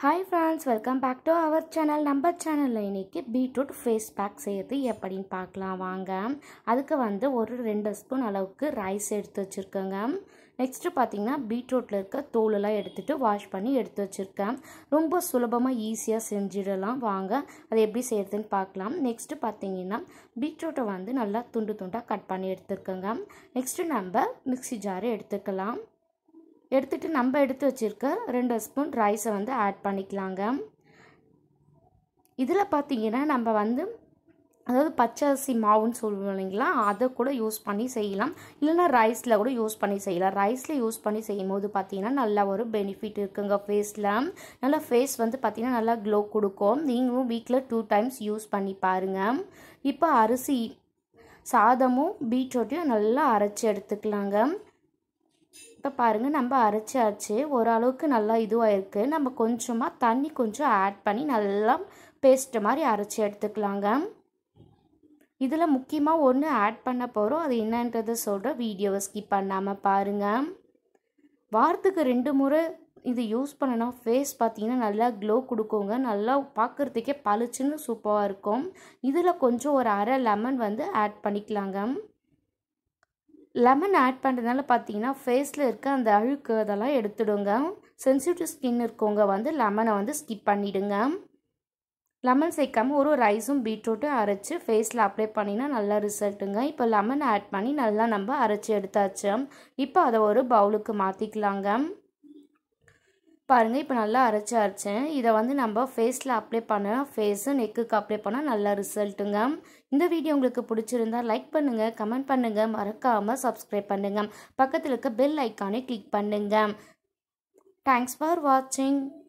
hi friends welcome back to our channel நம்ம சேனலில் இன்றைக்கி பீட்ரூட் ஃபேஸ் பேக் செய்யறது எப்படின்னு பார்க்கலாம் வாங்க அதுக்கு வந்து ஒரு ரெண்டு ஸ்பூன் அளவுக்கு ரைஸ் எடுத்து வச்சுருக்கேங்க நெக்ஸ்ட்டு பார்த்தீங்கன்னா பீட்ரூட்டில் இருக்க தோலெல்லாம் எடுத்துகிட்டு வாஷ் பண்ணி எடுத்து வச்சுருக்கேன் ரொம்ப சுலபமாக ஈஸியாக செஞ்சிடலாம் வாங்க அதை எப்படி செய்கிறதுன்னு பார்க்கலாம் நெக்ஸ்ட்டு பார்த்தீங்கன்னா பீட்ரூட்டை வந்து நல்லா துண்டு துண்டாக கட் பண்ணி எடுத்துருக்கேங்க நெக்ஸ்ட்டு நம்ம மிக்ஸி ஜாரை எடுத்துக்கலாம் எடுத்துகிட்டு நம்ம எடுத்து வச்சுருக்க ரெண்டு ஸ்பூன் ரைஸை வந்து ஆட் பண்ணிக்கலாங்க இதில் பார்த்தீங்கன்னா நம்ம வந்து அதாவது பச்சை அரிசி மாவுன்னு சொல்லுவோம் இல்லைங்களா அதை கூட யூஸ் பண்ணி செய்யலாம் இல்லைன்னா ரைஸில் கூட யூஸ் பண்ணி செய்யலாம் ரைஸில் யூஸ் பண்ணி செய்யும் போது பார்த்தீங்கன்னா நல்ல ஒரு பெனிஃபிட் இருக்குங்க ஃபேஸில் நல்லா ஃபேஸ் வந்து பார்த்தீங்கன்னா நல்லா க்ளோ கொடுக்கும் நீங்களும் வீக்கில் டூ டைம்ஸ் யூஸ் பண்ணி பாருங்கள் இப்போ அரிசி சாதமும் பீட்ரூட்டையும் நல்லா அரைச்சி எடுத்துக்கலாங்க இப்போ பாருங்கள் நம்ம அரைச்சாச்சு ஓரளவுக்கு நல்லா இதுவாக இருக்குது நம்ம கொஞ்சமாக தண்ணி கொஞ்சம் ஆட் பண்ணி நல்லா பேஸ்ட் மாதிரி அரைச்சி எடுத்துக்கலாங்க இதில் முக்கியமாக ஒன்று ஆட் பண்ண போகிறோம் அது என்னன்றதை சொல்கிற வீடியோவை ஸ்கிப் பண்ணாமல் பாருங்கள் வாரத்துக்கு ரெண்டு முறை இது யூஸ் பண்ணனா ஃபேஸ் பார்த்தீங்கன்னா நல்லா க்ளோ கொடுக்குங்க நல்லா பார்க்குறதுக்கே பளிச்சுன்னு சூப்பராக இருக்கும் இதில் கொஞ்சம் ஒரு அரை லெமன் வந்து ஆட் பண்ணிக்கலாங்க லெமன் ஆட் பண்ணுறதுனால பார்த்தீங்கன்னா ஃபேஸில் இருக்க அந்த அழுக்கு அதெல்லாம் எடுத்துடுங்க சென்சிட்டிவ் ஸ்கின் இருக்கவங்க வந்து லெமனை வந்து ஸ்கிப் பண்ணிவிடுங்க லெமன் சேர்க்காம ஒரு ரைஸும் பீட்ரூட்டும் அரைச்சி ஃபேஸில் அப்ளை பண்ணினா நல்ல ரிசல்ட்டுங்க இப்போ லெமன் ஆட் பண்ணி நல்லா நம்ம அரைச்சி எடுத்தாச்சு இப்போ அதை ஒரு பவுலுக்கு மாற்றிக்கலாங்க பாருங்கள் இப்போ நல்லா அரைச்சி அரைச்சேன் இதை வந்து நம்ம ஃபேஸில் அப்ளை பண்ண ஃபேஸு நெக்குக்கு அப்ளை பண்ணால் நல்ல ரிசல்ட்டுங்க இந்த வீடியோ உங்களுக்கு பிடிச்சிருந்தா லைக் பண்ணுங்கள் கமெண்ட் பண்ணுங்கள் மறக்காமல் சப்ஸ்கிரைப் பண்ணுங்கள் பக்கத்தில் இருக்க பெல் ஐக்கானை கிளிக் பண்ணுங்கள் தேங்க்ஸ் ஃபார் வாட்சிங்